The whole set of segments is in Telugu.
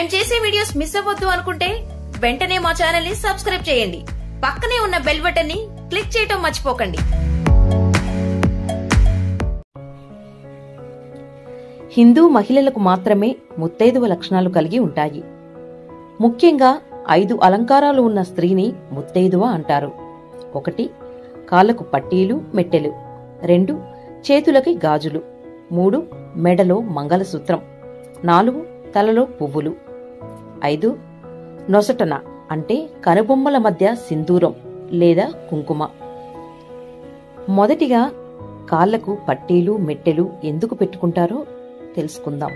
మేం చేసే వీడియోస్ మిస్ అవ్వద్దు అనుకుంటే వెంటనే మా ఛానల్ ని సబ్స్క్రైబ్ చేయండి పక్కనే ఉన్న బెల్ బటన్ ని క్లిక్ చేయటం మర్చిపోకండి హిందూ మహిళలకు మాత్రమే ముత్తైదువ లక్షణాలు కలిగి ఉంటాయి ముఖ్యంగా ఐదు అలంకారాలు ఉన్న స్త్రీని ముత్తైదువ అంటారు ఒకటి కాళ్ళకు పట్టీలు మెట్టెలు రెండు చేతులకి గాజులు మూడు మెడలో మంగళసూత్రం నాలుగు తలలో పువ్వులు ఐదు నొసటన అంటే కనుబొమ్మల మధ్య సింధూరం లేదా కుంకుమ మొదటిగా కాళ్లకు పట్టీలు మెట్టెలు ఎందుకు పెట్టుకుంటారో తెలుసుకుందాం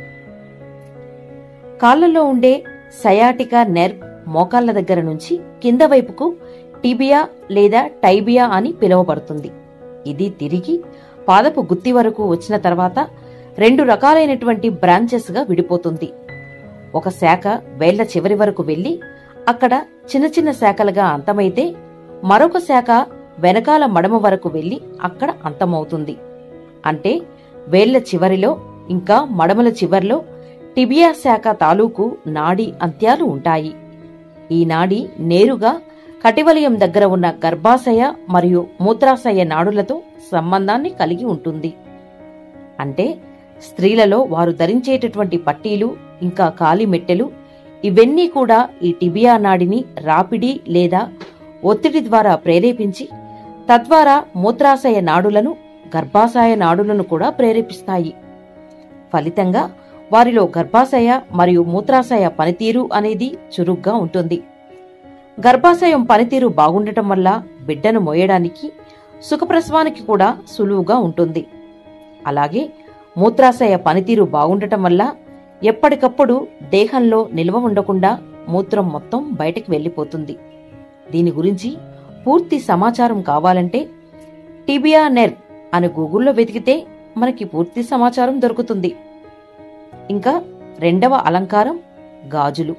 కాళ్లలో ఉండే సయాటికా నెర్వ్ మోకాళ్ల దగ్గర నుంచి కింద వైపుకు టిబియా లేదా టైబియా అని పిలువబడుతుంది ఇది తిరిగి పాదపు గుత్తి వరకు వచ్చిన తర్వాత రెండు రకాలైనటువంటి బ్రాంచెస్ గా విడిపోతుంది ఒక శాఖ వేళ్ల చివరి వరకు వెళ్లి అక్కడ చిన్న చిన్న శాఖలుగా అంతమైతే మరొక శాఖ వెనకాల మడమ వరకు వెళ్లి అక్కడ అంతమవుతుంది అంటే వేళ్ల చివరిలో ఇంకా మడమల చివర్లో టిబియా శాఖ తాలూకు నాడి అంత్యాలు ఉంటాయి ఈ నాడి నేరుగా కటివలయం దగ్గర ఉన్న గర్భాశయ మరియు మూత్రాశయ నాడులతో సంబంధాన్ని కలిగి ఉంటుంది అంటే స్త్రీలలో వారు ధరించేటటువంటి పట్టీలు ఇంకా కాలి మెట్టెలు ఇవన్నీ కూడా ఈ టిబియా నాడిని రాపిడి లేదా ఒత్తిడి ద్వారా ప్రేరేపించి తద్వారా మూత్రాశయ నాడులను గర్భాశయ నాడులను కూడా ప్రేరేపిస్తాయి ఫలితంగా వారిలో గర్భాశయ మరియు మూత్రాశయ పనితీరు అనేది చురుగ్గా ఉంటుంది గర్భాశయం పనితీరు బాగుండటం వల్ల బిడ్డను మోయడానికి సుఖప్రసవానికి కూడా సులువుగా ఉంటుంది అలాగే మూత్రాశయ పనితీరు బాగుండటం వల్ల ఎప్పటికప్పుడు దేహంలో నిల్వ ఉండకుండా మూత్రం మొత్తం బయటకు వెళ్లిపోతుంది దీని గురించి పూర్తి సమాచారం కావాలంటే టిబియా నెర్ అని గూగుల్లో వెతికితే మనకి పూర్తి సమాచారం దొరుకుతుంది ఇంకా రెండవ అలంకారం గాజులు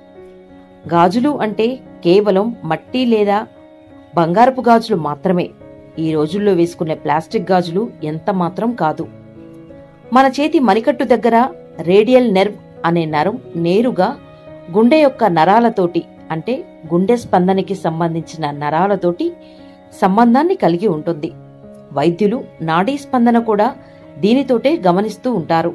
గాజులు అంటే కేవలం మట్టి లేదా బంగారపు గాజులు మాత్రమే ఈ రోజుల్లో వేసుకునే ప్లాస్టిక్ గాజులు ఎంత మాత్రం కాదు మన చేతి మణికట్టు దగ్గర రేడియల్ నెర్వ్ అనే నరం నేరుగా గుండె యొక్క నరాలతోటి అంటే గుండె స్పందనకి సంబంధించిన నరాలతోటి సంబంధాన్ని కలిగి ఉంటుంది వైద్యులు నాడీ స్పందన కూడా దీనితోటే గమనిస్తూ ఉంటారు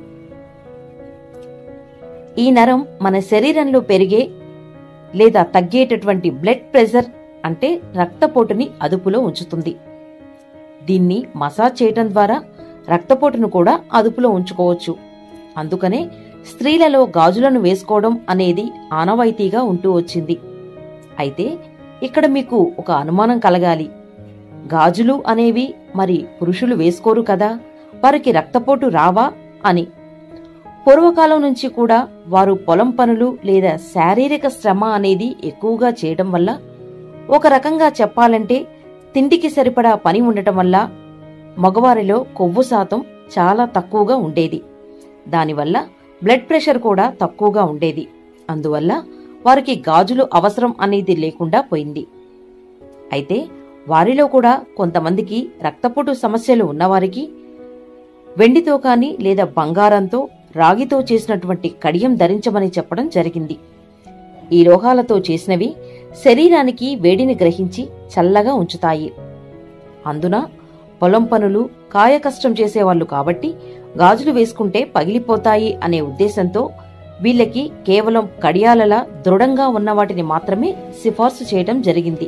ఈ నరం మన శరీరంలో పెరిగే లేదా తగ్గేటటువంటి బ్లడ్ ప్రెషర్ అంటే రక్తపోటుని అదుపులో ఉంచుతుంది దీన్ని మసాజ్ చేయటం ద్వారా రక్తపోటును కూడా అదుపులో ఉంచుకోవచ్చు అందుకనే స్త్రీలలో గాజులను వేసుకోవడం అనేది ఆనవాయితీగా ఉంటూ వచ్చింది అయితే ఇక్కడ మీకు ఒక అనుమానం కలగాలి గాజులు అనేవి మరి పురుషులు వేసుకోరు కదా వారికి రక్తపోటు రావా అని పూర్వకాలం నుంచి కూడా వారు పొలం పనులు లేదా శారీరక శ్రమ అనేది ఎక్కువగా చేయడం వల్ల ఒక రకంగా చెప్పాలంటే తిండికి సరిపడా పని ఉండటం వల్ల మగవారిలో కొవ్వు శాతం చాలా తక్కువగా ఉండేది దానివల్ల బ్లడ్ ప్రెషర్ కూడా తక్కువగా ఉండేది అందువల్ల వారికి గాజులు అవసరం అనేది లేకుండా పోయింది అయితే వారిలో కూడా కొంతమందికి రక్తపోటు సమస్యలు ఉన్నవారికి వెండితో కానీ లేదా బంగారంతో రాగితో చేసినటువంటి కడియం ధరించమని చెప్పడం జరిగింది ఈ లోహాలతో చేసినవి శరీరానికి వేడిని గ్రహించి చల్లగా ఉంచుతాయి అందున పొలం పనులు కాయకష్టం చేసేవాళ్లు కాబట్టి గాజులు వేసుకుంటే పగిలిపోతాయి అనే ఉద్దేశంతో వీళ్ళకి కేవలం కడియాలలా దృఢంగా ఉన్న వాటిని మాత్రమే సిఫార్సు చేయడం జరిగింది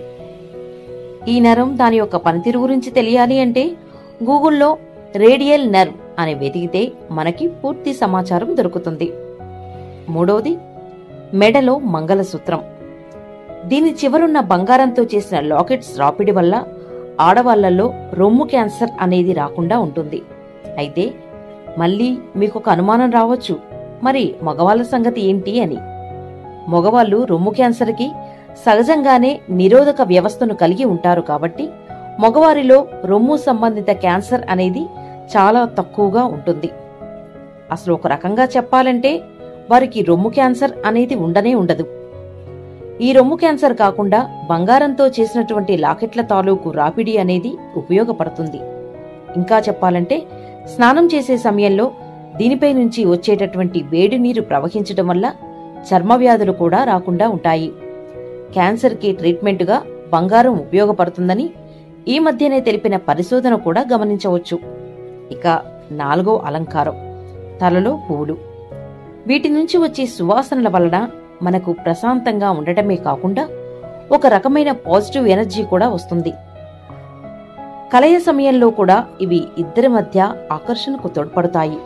ఈ నరం దాని యొక్క పనితీరు గురించి తెలియాలి అంటే గూగుల్లో రేడియల్ నర్వ్ అని వెతికితే మనకి పూర్తి సమాచారం దొరుకుతుంది మూడవది మెడలో మంగళసూత్రం దీని చివరున్న బంగారంతో చేసిన లాకెట్స్ రాపిడి వల్ల ఆడవాళ్లలో రొమ్ము క్యాన్సర్ అనేది రాకుండా ఉంటుంది అయితే మళ్ళీ మీకు ఒక అనుమానం రావచ్చు మరి మగవాళ్ళ సంగతి ఏంటి అని మగవాళ్ళు రొమ్ము క్యాన్సర్కి సహజంగానే నిరోధక వ్యవస్థను కలిగి ఉంటారు కాబట్టి మగవారిలో రొమ్ము సంబంధిత క్యాన్సర్ అనేది చాలా తక్కువగా ఉంటుంది అసలు ఒక రకంగా చెప్పాలంటే వారికి రొమ్ము క్యాన్సర్ అనేది ఉండనే ఉండదు ఈ రొమ్ము క్యాన్సర్ కాకుండా బంగారంతో చేసినటువంటి లాకెట్ల తాలూకు రాపిడి అనేది ఉపయోగపడుతుంది ఇంకా చెప్పాలంటే స్నానం చేసే సమయంలో దీనిపై నుంచి వచ్చేటటువంటి వేడి నీరు ప్రవహించడం వల్ల చర్మ వ్యాధులు కూడా రాకుండా ఉంటాయి క్యాన్సర్కి ట్రీట్మెంటుగా బంగారం ఉపయోగపడుతుందని ఈ మధ్యనే తెలిపిన పరిశోధన కూడా గమనించవచ్చు ఇక నాలుగో అలంకారం తలలో పువ్వులు వీటి నుంచి వచ్చే సువాసనల వలన మనకు ప్రశాంతంగా ఉండటమే కాకుండా ఒక రకమైన పాజిటివ్ ఎనర్జీ కూడా వస్తుంది కలయ సమయంలో కూడా ఇవి ఇద్దరి మధ్య ఆకర్షణకు తోడ్పడతాయి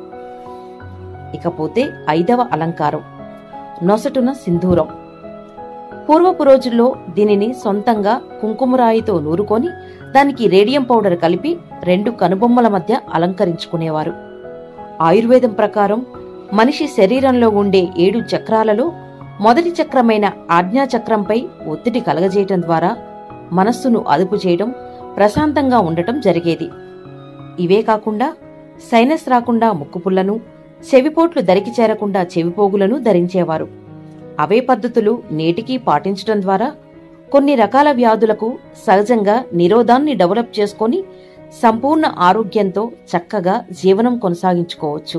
ఇకపోతే ఐదవ అలంకారం నొసటున సింధూరం పూర్వపు రోజుల్లో దీనిని సొంతంగా కుంకుమరాయితో నూరుకొని దానికి రేడియం పౌడర్ కలిపి రెండు కనుబొమ్మల మధ్య అలంకరించుకునేవారు ఆయుర్వేదం ప్రకారం మనిషి శరీరంలో ఉండే ఏడు చక్రాలలో మొదటి చక్రమైన ఆజ్ఞాచక్రంపై ఒత్తిడి కలగజేయటం ద్వారా మనస్సును అదుపు చేయడం ప్రశాంతంగా ఉండటం జరిగేది ఇవే కాకుండా సైనస్ రాకుండా ముక్కుపుల్లను చెవిపోట్లు దరికి చేరకుండా చెవిపోగులను ధరించేవారు అవే పద్ధతులు నేటికీ పాటించడం ద్వారా కొన్ని రకాల వ్యాధులకు సహజంగా నిరోధాన్ని డెవలప్ చేసుకొని సంపూర్ణ ఆరోగ్యంతో చక్కగా జీవనం కొనసాగించుకోవచ్చు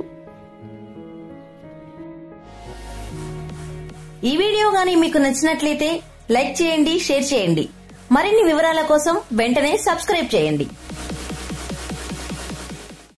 ఈ వీడియో గానీ మీకు నచ్చినట్లయితే లైక్ చేయండి షేర్ చేయండి మరిన్ని వివరాల కోసం వెంటనే సబ్స్క్రైబ్ చేయండి